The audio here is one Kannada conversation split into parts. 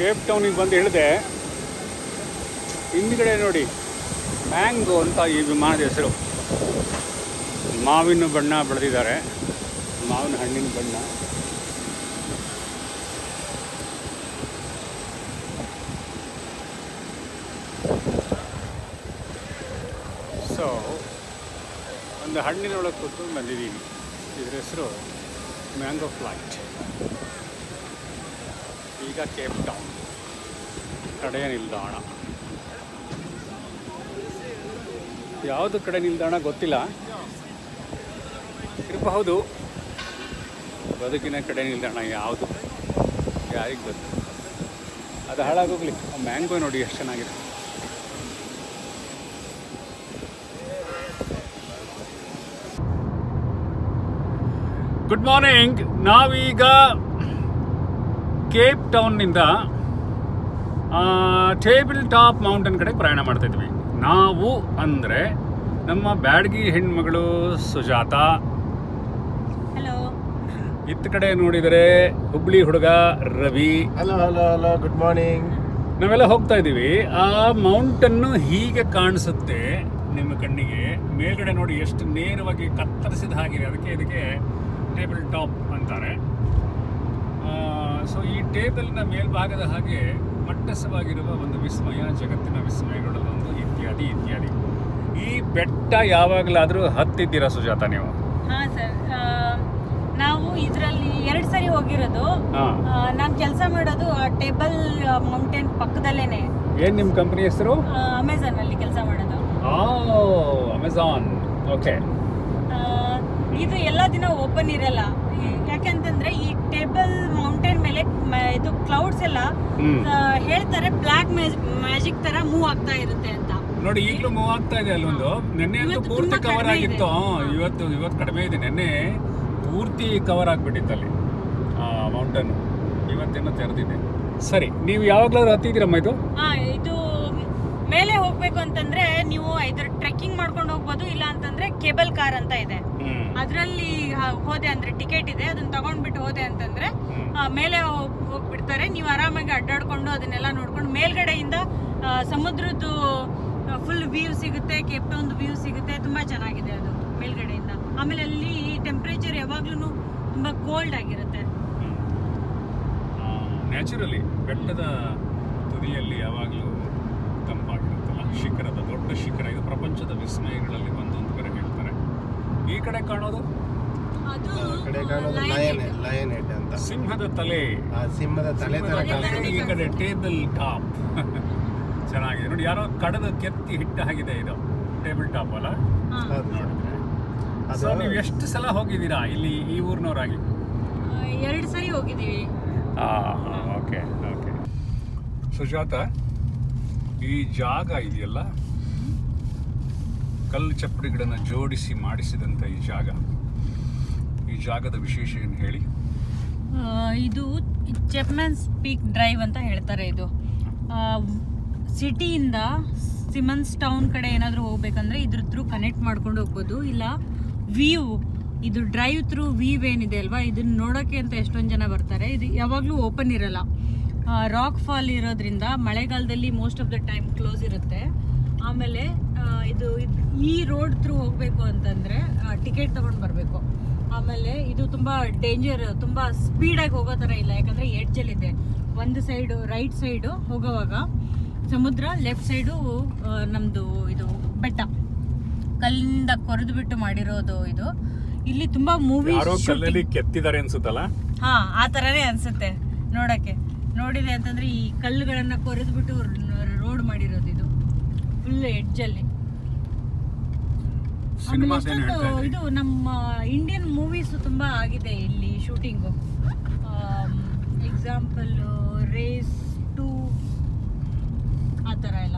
ಕೇಪ್ ಟೌನಿಗೆ ಬಂದು ಇಳಿದೆ ಹಿಂದ್ಗಡೆ ನೋಡಿ ಮ್ಯಾಂಗೋ ಅಂತ ಈ ವಿಮಾನದ ಹೆಸರು ಮಾವಿನ ಬಣ್ಣ ಬೆಳೆದಿದ್ದಾರೆ ಮಾವಿನ ಹಣ್ಣಿನ ಬಣ್ಣ ಸೊ ಒಂದು ಹಣ್ಣಿನೊಳಗೆ ಕೂತ್ಕೊಂಡು ಬಂದಿದ್ದೀವಿ ಇದ್ರ ಹೆಸರು ಮ್ಯಾಂಗೋ ಫ್ಲೈಟ್ ಈಗ ಕೇಪ್ ಟೌನ್ ಕಡೆಯ ನಿಲ್ದಾಣ ಯಾವುದು ಕಡೆ ನಿಲ್ದಾಣ ಗೊತ್ತಿಲ್ಲ ಇರಬಹುದು ಬದುಕಿನ ಕಡೆ ನಿಲ್ದಾಣ ಯಾವುದು ಯಾರಿಗೆ ಗೊತ್ತು ಅದು ಹಾಳಾಗೋಗ್ಲಿ ಆ ಮ್ಯಾಂಗೋ ನೋಡಿ ಎಷ್ಟು ಚೆನ್ನಾಗಿದೆ ಗುಡ್ ಮಾರ್ನಿಂಗ್ ನಾವೀಗ ಕೇಪ್ ಟೌನ್ನಿಂದ ಟೇಬಲ್ ಟಾಪ್ ಮೌಂಟೇನ್ ಕಡೆ ಪ್ರಯಾಣ ಮಾಡ್ತಾ ಇದ್ವಿ ನಾವು ಅಂದರೆ ನಮ್ಮ ಬ್ಯಾಡಗಿ ಹೆಣ್ಮಗಳು ಸುಜಾತ ಹಲೋ ಇತ್ತ ಕಡೆ ನೋಡಿದರೆ ಹುಬ್ಳಿ ಹುಡುಗ Ravi hello hello hello good morning ನಾವೆಲ್ಲ ಹೋಗ್ತಾ ಇದ್ದೀವಿ ಆ ಮೌಂಟನ್ನು ಹೀಗೆ ಕಾಣಿಸುತ್ತೆ ನಿಮ್ಮ ಕಣ್ಣಿಗೆ ಮೇಲ್ಗಡೆ ನೋಡಿ ಎಷ್ಟು ನೇರವಾಗಿ ಕತ್ತರಿಸಿದ ಹಾಗಿದೆ ಅದಕ್ಕೆ ಇದಕ್ಕೆ ಟೇಬಲ್ ಟಾಪ್ ಅಂತಾರೆ ಸೊ ಈ ಟೇಬಲ್ನ ಮೇಲ್ಭಾಗದ ಹಾಗೆ ಮಟ್ಟಸವಾಗಿರುವ ಒಂದು ವಿಸ್ಮಯ ಜಗತ್ತಿನ ವಿಸ್ಮಯಗಳಲ್ಲೊಂದು ಇತ್ಯಾದಿ ಇತ್ಯಾದಿ ಈ ಬೆಟ್ಟ ಯಾವಾಗಲಾದರೂ ಹತ್ತಿದ್ದೀರಾ ಸುಜಾತ ನೀವು ಹಾ ಸರ್ ನಾವು ಇದರಲ್ಲಿ ಎರಡು ಸರಿ ಹೋಗಿರೋದು ಹಾಂ ನಾನು ಕೆಲಸ ಮಾಡೋದು ಟೇಬಲ್ ಮೌಂಟೇನ್ ಪಕ್ಕದಲ್ಲೇನೆ ಏನು ನಿಮ್ಮ ಕಂಪ್ನಿ ಹೆಸರು ಅಮೆಝಾನ್ ಅಲ್ಲಿ ಕೆಲಸ ಮಾಡೋದು ಅಮೆಝಾನ್ ಓಕೆ ಆ, ಇದು ಎಲ್ಲ ದಿನ ಓಪನ್ ಇರಲ್ಲ ಈ- ಯಾಕೆಂತಂದ್ರೆ ಈ ಟೇಬಲ್ ಮೌಂಟೇನ್ ಮೇಲೆ ಮ- ಇದು ಕ್ಲೌಡ್ಸ್ ಎಲ್ಲ ಹ್ಮ್. ಆ, ಹೇಳ್ತಾರೆ ಬ್ಲ್ಯಾಕ್ ಮ್ಯಾಜಿಕ್ ತರ ಮೂವ್ ಆಗ್ತಾ ಇರುತ್ತೆ ಅಂತ ನೋಡಿ ಈಗಲೂ ಮೂವ್ ಆಗ್ತಾ ಇದೆ ಅಲ್ಲೊಂದು ನಿನ್ನೆ ಅಂತೂ ಇವತ್ತು ಪೂರ್ತಿ ತುಂಬಾ ಕವರ್ ಕಡಿಮೆ ಆಗಿತ್ತು ಹ್ಮ್, ಇವತ್ತು ಇವತ್ತು ಕಡಿಮೆ ಇದೆ ನಿನ್ನೆ ಪೂರ್ತಿ ಕವರ್ ಆಗಿಬಿಟ್ಟಿತ್ತು ಅಲ್ಲಿ ಮೌಂಟನ್ ಇವತ್ತೇನೋ ತೆರೆದಿದೆ ಸರಿ ನೀವು ಯಾವಾಗಲಾದ್ರೂ ಹತ್ತಿದ್ದೀರಮ್ಮ ಇದು ಹಾ ಇದು ಮೇಲೆ ಹೋಗ್ಬೇಕು ಅಂತಂದ್ರೆ ನೀವು ಇದ್ರ ಟ್ರೆಕ್ಕಿಂಗ್ ಮಾಡ್ಕೊಂಡು ಹೋಗ್ಬೋದು ಇಲ್ಲ ಅಂತಂದ್ರೆ ಕೇಬಲ್ ಕಾರ್ ಅಂತ ಇದೆ ಅದರಲ್ಲಿ ಹೋದೆ ಅಂದ್ರೆ ಟಿಕೆಟ್ ಇದೆ ಅದನ್ನ ತಗೊಂಡ್ಬಿಟ್ಟು ಹೋದೆ ಅಂತಂದ್ರೆ ಆ, ಮೇಲೆ ಹೋಗ್- ಹೋಗ್ಬಿಡ್ತಾರೆ ನೀವು ಆರಾಮಾಗಿ ಅಡ್ಡಾಡ್ಕೊಂಡು ಅದನ್ನೆಲ್ಲ ನೋಡ್ಕೊಂಡು ಮೇಲ್ಗಡೆಯಿಂದ ಆ, ಸಮುದ್ರದ್ದು ಫುಲ್ ವ್ಯೂ ಸಿಗುತ್ತೆ ಕೇಪ್ ಟೌನ್ ವ್ಯೂ ಸಿಗುತ್ತೆ ತುಂಬಾ ಚೆನ್ನಾಗಿದೆ ಅದು ಮೇಲ್ಗಡೆಯಿಂದ ಆಮೇಲೆ ಅಲ್ಲಿ ಟೆಂಪರೇಚರ್ ಯಾವಾಗ್ಲೂ ತುಂಬಾ ಕೋಲ್ಡ್ ಆಗಿರುತ್ತೆ ನ್ಯಾಚುರಲಿ ಬೆಟ್ಟದ ತುದಿಯಲ್ಲಿ ಯಾವಾಗಲೂ ತಂಪಾಗಿರುತ್ತಲ್ಲ ಶಿಖರದ ದೊಡ್ಡ ಶಿಖರ ಇದು ಪ್ರಪಂಚದ ವಿಸ್ಮಯಗಳಲ್ಲಿ ಒಂದೊಂದು ಕಡೆ ಹೇಳ್ತಾರೆ ಈ ಕಡೆ ಕಾಣೋದು ಅದು ಕಡೆ ಕಾಣೋದು lion lion head. Lion head ಅಂತ ಸಿಂಹದ ತಲೆ ಆ ಸಿಂಹದ ತಲೆ ತರ ಸಿಂಹದ ಕಾಣಿಸುತ್ತೆ. ತಲೆ ಈ ಕಡೆ ಟೇಬಲ್ ಟಾಪ್ ಚೆನ್ನಾಗಿದೆ ನೋಡಿ ಯಾರೋ ಕಡದ ಕೆತ್ತಿ ಹಿಟ್ಟ ಹಾಗಿದೆ ಇದು ಟೇಬಲ್ ಟಾಪ್ ಅಲ್ಲ ಹಾ. ನೋಡಿದ್ರೆ ಅದು ಸೊ ನೀವು ಎಷ್ಟು ಸಲ ಹೋಗಿದ್ದೀರಾ ಇಲ್ಲಿ ಈ ಊರಿನವರಾಗಿ ಆ, ಎರಡ್ ಸರಿ ಹೋಗಿದೀವಿ ಓಕೆ ಓಕೆ ಸುಜಾತ ಈ ಜಾಗ ಇದೆಯಲ್ಲ ಕಲ್ಲು ಚಪ್ಪಡಿಗಳನ್ನು ಜೋಡಿಸಿ ಮಾಡಿಸಿದಂಥ ಈ ಜಾಗ ಈ ಜಾಗದ ವಿಶೇಷ ಏನು ಹೇಳಿ ಆ, ಇದು ಚೆಪ್ಮನ್ಸ್ ಪೀಕ್ ಡ್ರೈವ್ ಅಂತ ಹೇಳ್ತಾರೆ ಇದು ಸಿಟಿಯಿಂದ ಸಿಮನ್ಸ್ ಟೌನ್ ಕಡೆ ಏನಾದರೂ ಹೋಗ್ಬೇಕಂದ್ರೆ ಇದ್ರ ಥ್ರೂ ಕನೆಕ್ಟ್ ಮಾಡ್ಕೊಂಡು ಹೋಗ್ಬೋದು ಇಲ್ಲ ವ್ಯೂ ಇದು ಡ್ರೈವ್ ಥ್ರೂ ವೀವ್ ಏನಿದೆ ಅಲ್ವಾ ಇದನ್ನ ನೋಡೋಕ್ಕೆ ಅಂತ ಎಷ್ಟೊಂದು ಜನ ಬರ್ತಾರೆ ಇದು ಯಾವಾಗಲೂ ಓಪನ್ ಇರಲ್ಲ ರಾಕ್ ಫಾಲ್ ಇರೋದ್ರಿಂದ ಮಳೆಗಾಲದಲ್ಲಿ most of the time close ಇರುತ್ತೆ ಆಮೇಲೆ ಆ, ಇದು ಇದ್- ಈ ರೋಡ್ ಥ್ರೂ ಹೋಗಬೇಕು ಅಂತಂದರೆ ಟಿಕೆಟ್ ತೊಗೊಂಡು ಬರಬೇಕು ಆಮೇಲೆ ಇದು ತುಂಬಾ ಡೇಂಜರ್ ತುಂಬಾ ಸ್ಪೀಡಾಗಿ ಹೋಗೋ ಥರ ಇಲ್ಲ ಯಾಕಂದ್ರೆ ಎಡ್ಜಲ್ಲಿ ಇದೆ ಒಂದು ಸೈಡು ರೈಟ್ ಸೈಡು ಹೋಗೋವಾಗ ಸಮುದ್ರ ಲೆಫ್ಟ್ ಸೈಡು ನಮ್ದು ಇದು ಬೆಟ್ಟ ಕಲ್ಲಿಂದ ಕೊರೆದು ಬಿಟ್ಟು ಮಾಡಿರೋದು ಇದು ಇಲ್ಲಿ ತುಂಬಾ ಮೂವಿ ಯಾರೋ ಕಲ್ಲಲ್ಲಿ ಕೆತ್ತಿದ್ದಾರೆ ಅನ್ಸುತ್ತಲ್ಲ ಹಾ ಆ ತರನೇ ಅನ್ಸುತ್ತೆ ನೋಡಕ್ಕೆ ನೋಡಿದೆ ಅಂತಂದ್ರೆ ಈ ಕಲ್ಲುಗಳನ್ನ ಕೊರೆದು ಬಿಟ್ಟು ರೋಡ್ ಮಾಡಿರೋದು ಇದು ಫುಲ್ ಎಡ್ಜಲ್ಲಿ ಆಮೇಲೆ ಸಿನಿಮಾದ ಏನು ಎಷ್ಟೊಂದು ಹೇಳ್ತಾ ಇದ್ರಿ ಇದು ನಮ್ಮ ಇಂಡಿಯನ್ ಮೂವೀಸ್ ತುಂಬಾ ಆಗಿದೆ ಇಲ್ಲಿ ಶೂಟಿಂಗು ಎಕ್ಸಾಂಪಲ್ ರೇಸ್ ಟು ಆ ಥರ ಎಲ್ಲ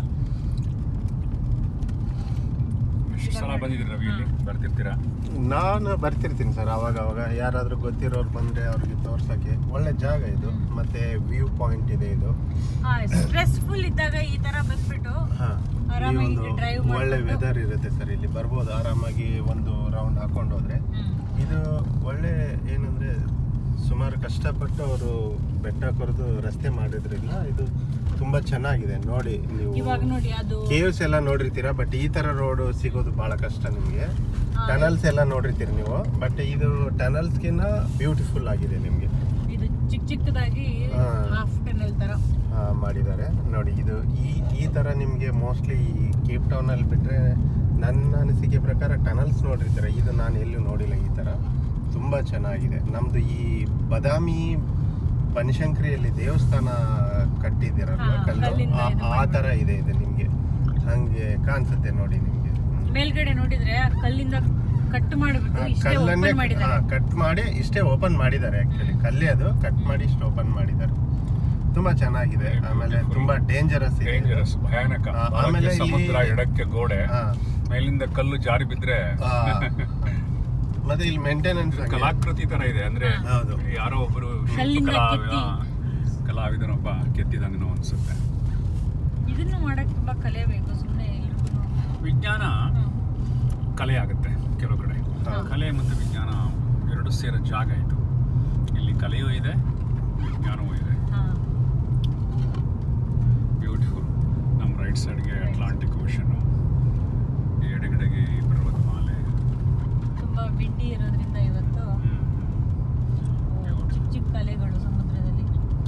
ಎಷ್ಟು ಸಲ ಬಂದಿದ್ದೀರಿ ರವಿ ಇಲ್ಲಿ ಬರ್ತಿರ್ತೀರಾ ನಾನು ಬರ್ತಿರ್ತೀನಿ ಸರ್ ಅವಾಗ ಅವಾಗ ಯಾರಾದ್ರೂ ಗೊತ್ತಿರೋರು ಬಂದ್ರೆ ಅವ್ರಿಗೆ ತೋರ್ಸಕ್ಕೆ ಒಳ್ಳೆ ಜಾಗ ಇದು ಮತ್ತೆ ವ್ಯೂ ಪಾಯಿಂಟ್ ಇದೆ ಇದು ಸ್ಟ್ರೆಸ್ಫುಲ್ ಇದ್ದಾಗ ಈ ತರ ಬಂದ್ಬಿಟ್ಟು ಹಾ ಈ ಆರಾಮಾಗಿ ಒಂದು drive ಒಳ್ಳೆ ಮಾಡ್ಕೊಂಡು- ವೆದರ್ ಇರುತ್ತೆ ಸರ್ ಇಲ್ಲಿ ಬರ್ಬೋದು ಆರಾಮಾಗಿ ಒಂದು ರೌಂಡ್ ಹಾಕೊಂಡು ಹೋದ್ರೆ ಇದು ಒಳ್ಳೆ ಏನಂದ್ರೆ ಸುಮಾರು ಕಷ್ಟಪಟ್ಟು ಅವರು ಬೆಟ್ಟ ಕೊರೆದು ರಸ್ತೆ ಮಾಡಿದ್ರಿಲ್ಲ ಇದು ತುಂಬಾ ಚೆನ್ನಾಗಿದೆ ನೋಡಿ ನೀವು ಇವಾಗ ನೋಡಿ ಅದು ಕೇವ್ಸ್ ಎಲ್ಲ ನೋಡಿರ್ತೀರಾ ಬಟ್ ಈ ತರ ರೋಡ್ ಸಿಗೋದು ಬಹಳ ಕಷ್ಟ ನಿಮಗೆ ಟನಲ್ಸ್ ಎಲ್ಲ ನೋಡಿರ್ತೀರಿ ನೀವು ಬಟ್ ಇದು ಟನಲ್ಸ್ಗಿನ್ನ ಬ್ಯೂಟಿಫುಲ್ ಆಗಿದೆ ನಿಮಗೆ ಇದು ಚಿಕ್ಕ ಚಿಕ್ಕದಾಗಿ ಹಾ. ಹಾಫ್ ಟನಲ್ ತರ ಮಾಡಿದ್ದಾರೆ ನೋಡಿ ಇದು ಈ ಈ ತರ ನಿಮಗೆ ಮೋಸ್ಟ್ಲಿ ಕೇಪ್ ಟೌನ್ ಅಲ್ಲಿ ಬಿಟ್ರೆ ನನ್ನ ಅನಿಸಿಕೆ ಪ್ರಕಾರ ಟನಲ್ಸ್ ನೋಡಿರ್ತಾರೆ ಇದು ನಾನು ಎಲ್ಲೂ ನೋಡಿಲ್ಲ ಈ ತರ ತುಂಬಾ ಚೆನ್ನಾಗಿದೆ ನಮ್ದು ಈ ಬದಾಮಿ ಬನಶಂಕರಿಯಲ್ಲಿ ದೇವಸ್ಥಾನ ಕಟ್ಟಿದ್ದೀರಲ್ವ ಹಾ, ಕಲ್ಲು ಕಲ್ಲಿಂದ ಆ- ಇದು ಆ ತರ ಇದೆ ಇದು ನಿಮ್ಗೆ ಹಂಗೆ ಕಾಣಿಸುತ್ತೆ ನೋಡಿ ನಿಮ್ಗೆ ಮೇಲ್ಗಡೆ ನೋಡಿದ್ರೆ ಆ ಕಲ್ಲಿಂದ ಕಟ್ ಮಾಡಿಬಿಟ್ಟು ಆ, ಇಷ್ಟೇ ಕಲ್ಲನ್ನೇ ಓಪನ್ ಮಾಡಿದ್ದಾರೆ ಕಟ್ ಮಾಡಿ ಇಷ್ಟೇ ಓಪನ್ ಮಾಡಿದ್ದಾರೆ ಆಕ್ಚುಲಿ ಕಲ್ಲೇ ಅದು ಕಟ್ ಮಾಡಿ ಇಷ್ಟು ಓಪನ್ ಮಾಡಿದ್ದಾರೆ ತುಂಬಾ ಚೆನ್ನಾಗಿದೆ ಆಮೇಲೆ ತುಂಬಾ ಡೇಂಜರಸ್ ಇದೆ ಇದು. ಡೇಂಜರಸ್ ಭಯಾನಕ ಆ, ಬಲಕ್ಕೆ ಆಮೇಲೆ ಇಲ್ಲಿ- ಸಮುದ್ರ ಎಡಕ್ಕೆ ಗೋಡೆ ಹಾ. ಮೇಲಿಂದ ಕಲ್ಲು ಜಾರಿ ಬಿದ್ರೆ ಆ, ಮತ್ತೆ ಇಲ್ಲಿ ಮೇಂಟೆನೆನ್ಸ್ ಕಲಾಕೃತಿ ತರ ಇದೆ ಅಂದ್ರೆ ಹೌದು. ಯಾರೋ ಒಬ್ಬರು ಕಲ್ಲಿಂದ ಕಲಾವಿ ಕೆತ್ತಿ. ಕಲಾವಿದನೊಬ್ಬ ಕೆತ್ತಿದಂಗನೋ ಅನ್ಸುತ್ತೆ ಇದನ್ನು ಮಾಡಕ್ ತುಂಬಾ ಕಲಿಯಬೇಕು ಸುಮ್ಮನೆ ಎಲ್ರಿಗೂ ವಿಜ್ಞಾನ ಕಲೆ ಆಗುತ್ತೆ ಕೆಲವು ಕಡೆ ಹಾ. ಕಲೆ ಮತ್ತು ವಿಜ್ಞಾನ ಎರಡು ಸೇರೋ ಜಾಗ ಇದು ಇಲ್ಲಿ ಕಲೆಯೂ ಇದೆ ವಿಜ್ಞಾನವೂ ಇದೆ ಬ್ಯೂಟಿಫುಲ್ ನಮ್ಮ ರೈಟ್ ಸೈಡ್ಗೆ ಅಟ್ಲಾಂಟಿಕ್ ಓಷನು ಎಡಗಡೆಗೆ ಈ ಪರ್ವತಮಾಲೆ ತುಂಬಾ ವಿಂಡಿ ಇರೋದ್ರಿಂದ ಇವತ್ತು ಚಿಕ್ಕ ಚಿಕ್ಕ ಕಲೆಗಳು ಸಮುದ್ರದಲ್ಲಿ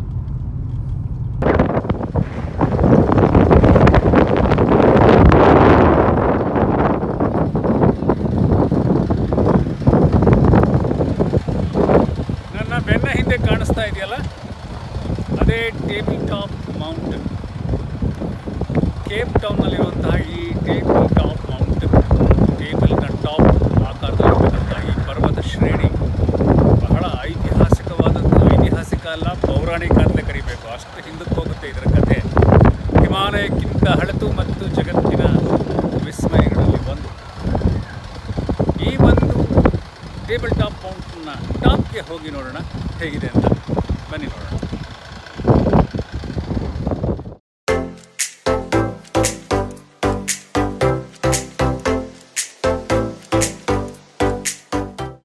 ನನ್ನ ಬೆನ್ನ ಹಿಂದೆ ಕಾಣಿಸ್ತಾ ಇದೆಯಲ್ಲ ಅದೇ ಟೇಬಲ್ ಟಾಪ್ ಮೌಂಟನ್ ಕೇಪ್ ಟೌನ್ನಲ್ಲಿರುವಂತಹ ಈ ಟೇಬಲ್ ಟಾಪ್ ಮೌಂಟನ್ ಟೇಬಲ್ನ ಟಾಪ್ ಆಕಾರದಲ್ಲಿರುವಂತಹ ಈ ಪರ್ವತ ಶ್ರೇಣಿ ಬಹಳ ಐತಿಹಾಸಿಕವಾದದ್ದು ಐತಿಹಾಸಿಕ ಅಲ್ಲ ಪೌರಾಣಿಕ ಅಂತ ಕರಿಬೇಕು ಅಷ್ಟು ಹಿಂದಕ್ಕೆ ಹೋಗುತ್ತೆ ಇದರ ಕಥೆ ಹಿಮಾಲಯಕ್ಕಿಂತ ಹಳತು ಮತ್ತು ಜಗತ್ತಿನ ವಿಸ್ಮಯಗಳಲ್ಲಿ ಒಂದು ಈ ಒಂದು ಟೇಬಲ್ ಟಾಪ್ ಮೌಂಟನ್ನ ಟಾಪ್ಗೆ ಹೋಗಿ ನೋಡೋಣ ಹೇಗಿದೆ ಅಂತ ಬನ್ನಿ ನೋಡೋಣ